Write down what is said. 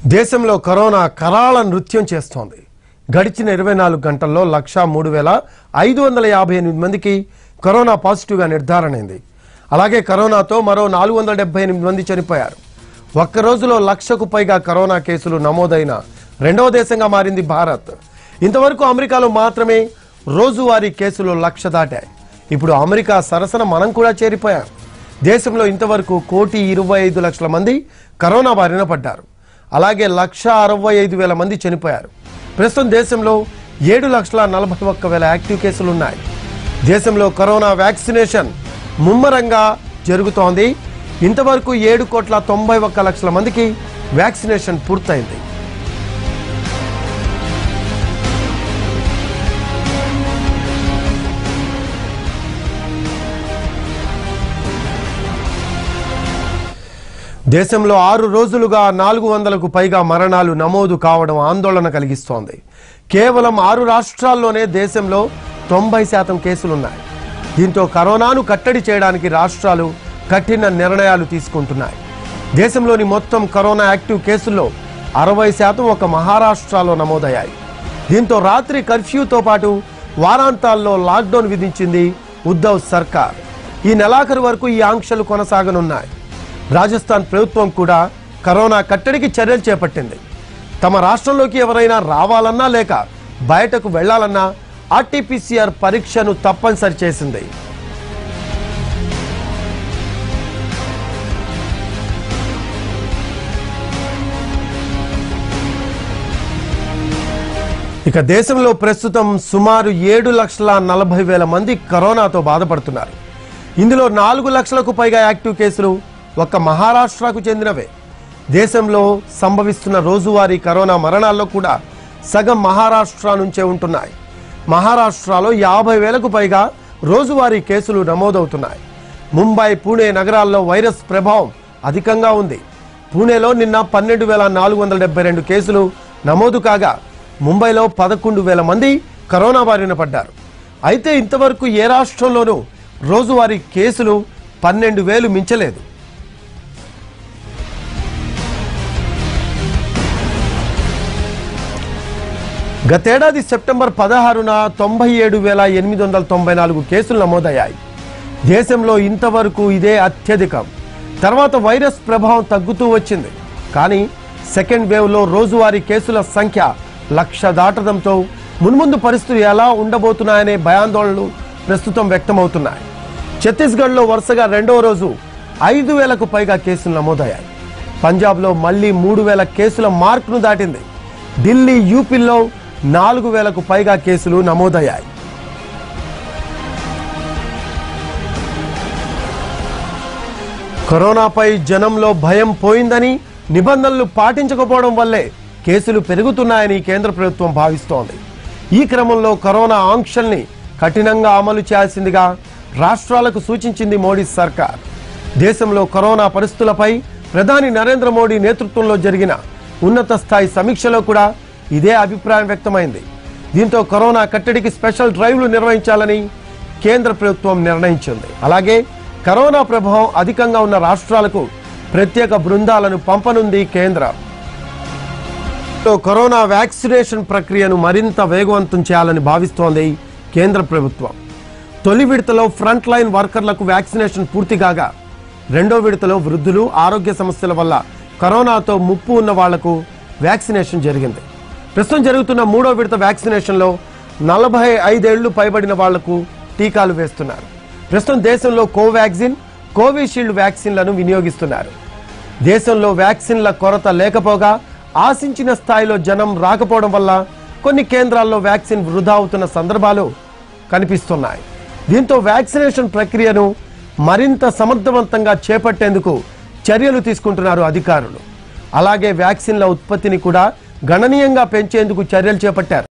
దేశంలో కరోనా కరాళ నృత్యం చేస్తోంది గడిచిన ఇరవై నాలుగు గంటల్లో లక్షా మూడు వేల ఐదు వందల యాభై ఎనిమిది మందికి కరోనా పాజిటివ్గా నిర్ధారణ అయింది అలాగే కరోనాతో మరో నాలుగు వందల డెబ్బై ఎనిమిది మంది చనిపోయారు ఒక్క రోజులో లక్షకు పైగా కరోనా కేసులు నమోదైన రెండవ దేశంగా మారింది భారత్ ఇంతవరకు అమెరికాలో మాత్రమే రోజువారీ కేసులు లక్ష దాటాయి ఇప్పుడు అమెరికా సరసన మనం కూడా చేరిపోయాం దేశంలో ఇంతవరకు కోటి ఇరవై ఐదు లక్షల మంది కరోనా బారిన పడ్డారు అలాగే లక్ష అరవై ఐదు వేల మంది చనిపోయారు ప్రస్తుతం దేశంలో ఏడు లక్షల నలభై ఒక్క వేల యాక్టివ్ కేసులు ఉన్నాయి దేశంలో కరోనా వ్యాక్సినేషన్ ముమ్మరంగా జరుగుతోంది ఇంతవరకు ఏడు కోట్ల తొంభై ఒక్క లక్షల మందికి వ్యాక్సినేషన్ పూర్తయింది దేశంలో ఆరు రోజులుగా నాలుగు వందలకు పైగా మరణాలు నమోదు కావడం ఆందోళన కలిగిస్తోంది కేవలం ఆరు రాష్ట్రాల్లోనే దేశంలో తొంభై శాతం కేసులున్నాయి దీంతో కరోనాను కట్టడి చేయడానికి రాష్ట్రాలు కఠిన నిర్ణయాలు తీసుకుంటున్నాయి దేశంలోని మొత్తం కరోనా యాక్టివ్ కేసుల్లో అరవై శాతం ఒక మహారాష్ట్రలో నమోదయ్యాయి దీంతో రాత్రి కర్ఫ్యూతో పాటు వారాంతాల్లో లాక్డౌన్ విధించింది ఉద్ధవ్ సర్కార్ ఈ నెలాఖరు వరకు ఈ ఆంక్షలు కొనసాగనున్నాయి రాజస్థాన్ ప్రభుత్వం కూడా కరోనా కట్టడికి చర్యలు చేపట్టింది తమ రాష్ట్రంలోకి ఎవరైనా రావాలన్నా లేక బయటకు వెళ్లాలన్నా ఆర్టీపీసీఆర్ పరీక్షను తప్పనిసరి చేసింది ఇక దేశంలో ప్రస్తుతం సుమారు ఏడు లక్షల నలభై వేల మంది కరోనాతో బాధపడుతున్నారు ఇందులో నాలుగు లక్షలకు పైగా యాక్టివ్ కేసులు ఒక్క మహారాష్ట్రకు చెందినవే దేశంలో సంభవిస్తున్న రోజువారీ కరోనా మరణాల్లో కూడా సగం మహారాష్ట్ర నుంచే ఉంటున్నాయి మహారాష్ట్రలో యాభై వేలకు పైగా రోజువారీ కేసులు నమోదవుతున్నాయి ముంబై పూణే నగరాల్లో వైరస్ ప్రభావం అధికంగా ఉంది పూణేలో నిన్న పన్నెండు వేల నాలుగు వందల డెబ్బై రెండు కేసులు నమోదు కాగా ముంబైలో పదకొండు వేల మంది కరోనా బారిన పడ్డారు అయితే ఇంతవరకు ఏ రాష్ట్రంలోనూ రోజువారీ కేసులు పన్నెండు వేలు మించలేదు గతేడాది సెప్టెంబర్ పదహారున తొంభై ఏడు వేల ఎనిమిది వందల తొంభై నాలుగు కేసులు నమోదయ్యాయి దేశంలో ఇంతవరకు ఇదే అత్యధికం తర్వాత వైరస్ ప్రభావం తగ్గుతూ వచ్చింది కానీ సెకండ్ వేవ్లో రోజువారీ కేసుల సంఖ్య లక్ష దాటడంతో మున్ముందు పరిస్థితులు ఎలా ఉండబోతున్నాయనే భయాందోళనలు ప్రస్తుతం వ్యక్తమవుతున్నాయి ఛత్తీస్గఢ్లో వరుసగా రెండవ రోజు ఐదు వేలకు పైగా కేసులు నమోదయ్యాయి పంజాబ్లో మళ్లీ మూడు వేల కేసుల మార్కును దాటింది ఢిల్లీ యూపీల్లో నాలుగు వేలకు పైగా కేసులు నమోదయ్యాయి కరోనాపై జనంలో భయం పోయిందని నిబంధనలు పాటించకపోవడం వల్లే కేసులు పెరుగుతున్నాయని కేంద్ర ప్రభుత్వం భావిస్తోంది ఈ క్రమంలో కరోనా ఆంక్షల్ని కఠినంగా అమలు చేయాల్సిందిగా రాష్ట్రాలకు సూచించింది మోడీ సర్కార్ దేశంలో కరోనా పరిస్థితులపై ప్రధాని నరేంద్ర మోడీ నేతృత్వంలో జరిగిన ఉన్నత స్థాయి సమీక్షలో కూడా ఇదే అభిప్రాయం వ్యక్తమైంది దీంతో కరోనా కట్టడికి స్పెషల్ డ్రైవ్లు నిర్వహించాలని కేంద్ర ప్రభుత్వం నిర్ణయించింది అలాగే కరోనా ప్రభావం అధికంగా ఉన్న రాష్ట్రాలకు ప్రత్యేక బృందాలను పంపనుంది కేంద్రం లో కరోనా వ్యాక్సినేషన్ ప్రక్రియను మరింత వేగవంతం చేయాలని భావిస్తోంది కేంద్ర ప్రభుత్వం తొలి విడతలో ఫ్రంట్ లైన్ వర్కర్లకు వ్యాక్సినేషన్ పూర్తి కాగా రెండో విడతలో వృద్ధులు ఆరోగ్య సమస్యల వల్ల కరోనాతో ముప్పు ఉన్న వాళ్లకు వ్యాక్సినేషన్ జరిగింది ప్రస్తుతం జరుగుతున్న మూడో విడత వ్యాక్సినేషన్లో నలభై ఐదేళ్లు పైబడిన వాళ్లకు టీకాలు వేస్తున్నారు ప్రస్తుతం దేశంలో కోవాక్సిన్ కోవిషీల్డ్ వ్యాక్సిన్లను వినియోగిస్తున్నారు దేశంలో వ్యాక్సిన్ల కొరత లేకపోగా ఆశించిన స్థాయిలో జనం రాకపోవడం వల్ల కొన్ని కేంద్రాల్లో వ్యాక్సిన్ వృధా అవుతున్న సందర్భాలు కనిపిస్తున్నాయి దీంతో వ్యాక్సినేషన్ ప్రక్రియను మరింత సమర్థవంతంగా చేపట్టేందుకు చర్యలు తీసుకుంటున్నారు అధికారులు అలాగే వ్యాక్సిన్ల ఉత్పత్తిని కూడా గణనీయంగా పెంచేందుకు చర్యలు చేపట్టారు